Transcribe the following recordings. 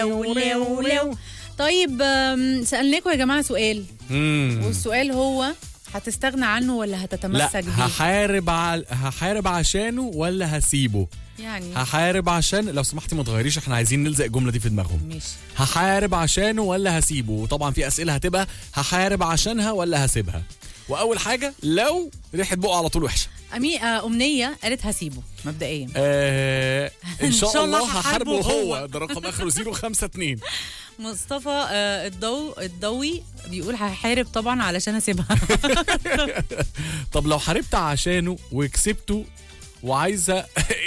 ولو لو طيب آم، سألناكم يا جماعة سؤال مم. والسؤال هو هتستغنى عنه ولا لا هتتمسك بيه هحارب ع... هحارب عشانه ولا هسيبه يعني هحارب عشان لو سمحتي ما تغيريش احنا عايزين نلزق الجمله دي في دماغهم ماشي هحارب عشانه ولا هسيبه وطبعا في اسئله هتبقى هحارب عشانها ولا هسيبها واول حاجه لو ريحه بقه على طول وحشه أمي آه أمنية قالت هسيبه مبدئيا آه ان شاء, إن شاء الله الله هحاربه هحاربه هو هو. ده رقم اخره 052 مصطفى آه الضو الضوي بيقول هحارب طبعا علشان اسيبها طب لو حاربت عشانه وكسبته وعايزه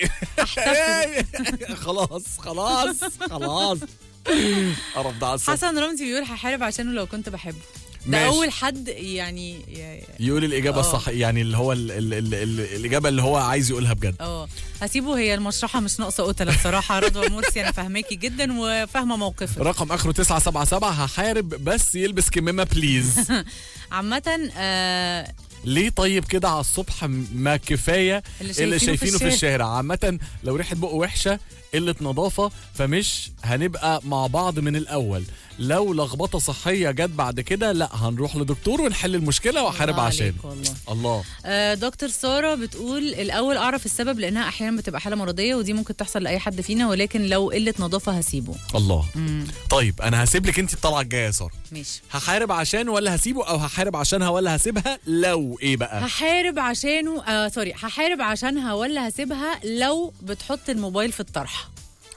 خلاص خلاص خلاص قرف ده عصب. حسن رمزي بيقول هحارب عشانه لو كنت بحبه ده ماشي. اول حد يعني ي- يقول الاجابه آه. الصح يعني اللي هو ال ال ال ال الاجابه اللي هو عايز يقولها بجد اه هسيبه هي المشرحه مش ناقصه قتله بصراحه رضوى مرسي انا فاهماكي جدا وفاهمه موقفك رقم اخره 977 هحارب بس يلبس كمامه بليز عامه آه ليه طيب كده على الصبح ما كفايه اللي اللي شايفينه شايفينه في في الشارع عامه لو ريحه بقه وحشه قله نظافه فمش هنبقى مع بعض من الاول لو لخبطه صحيه جت بعد كده لا هنروح لدكتور ونحل المشكله واحارب الله عشان عليك والله. الله آه دكتور ساره بتقول الاول اعرف السبب لانها احيانا بتبقى حاله مرضيه ودي ممكن تحصل لاي حد فينا ولكن لو قله نظافه هسيبه الله امم طيب انا هسيب لك انت الطلعه الجايه يا ساره ماشي هحارب عشان ولا هسيبه او هحارب عشانها ولا هسيبها لو ايه بقى هحارب عشانه آه سوري هحارب عشانها ولا هسيبها لو بتحط الموبايل في الطرحه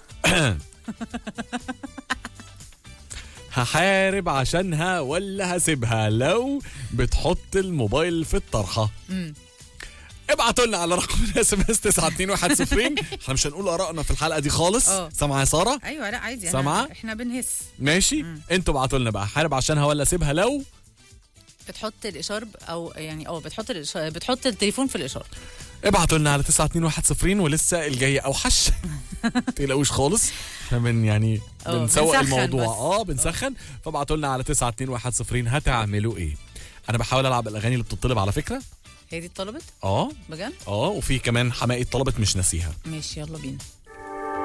هحارب عشانها ولا هسيبها لو بتحط الموبايل في الطرحه امم ابعتوا لنا على رقم الاس ام اس 921 احنا مش هنقول ارائنا في الحلقه دي خالص اه. سامعه يا ساره ايوه لا عادي سامعة؟ أنا احنا بنهس ماشي انتوا ابعتوا لنا بقى حارب عشانها ولا اسيبها لو بتحط الاشاره او يعني اه بتحط الإشارة بتحط التليفون في الاشاره ابعتوا لنا على 921 ولسه الجاي اوحش تقلقوش خالص احنا بن يعني اه، بنسوق بنسخن الموضوع بس. اه بنسخن فابعتوا لنا على 921 هتعملوا ايه انا بحاول العب الاغاني اللي بتطلب على فكره هي دي اتطلبت اه بجد اه وفي كمان حماقي طلبت مش ناسيها ماشي يلا بينا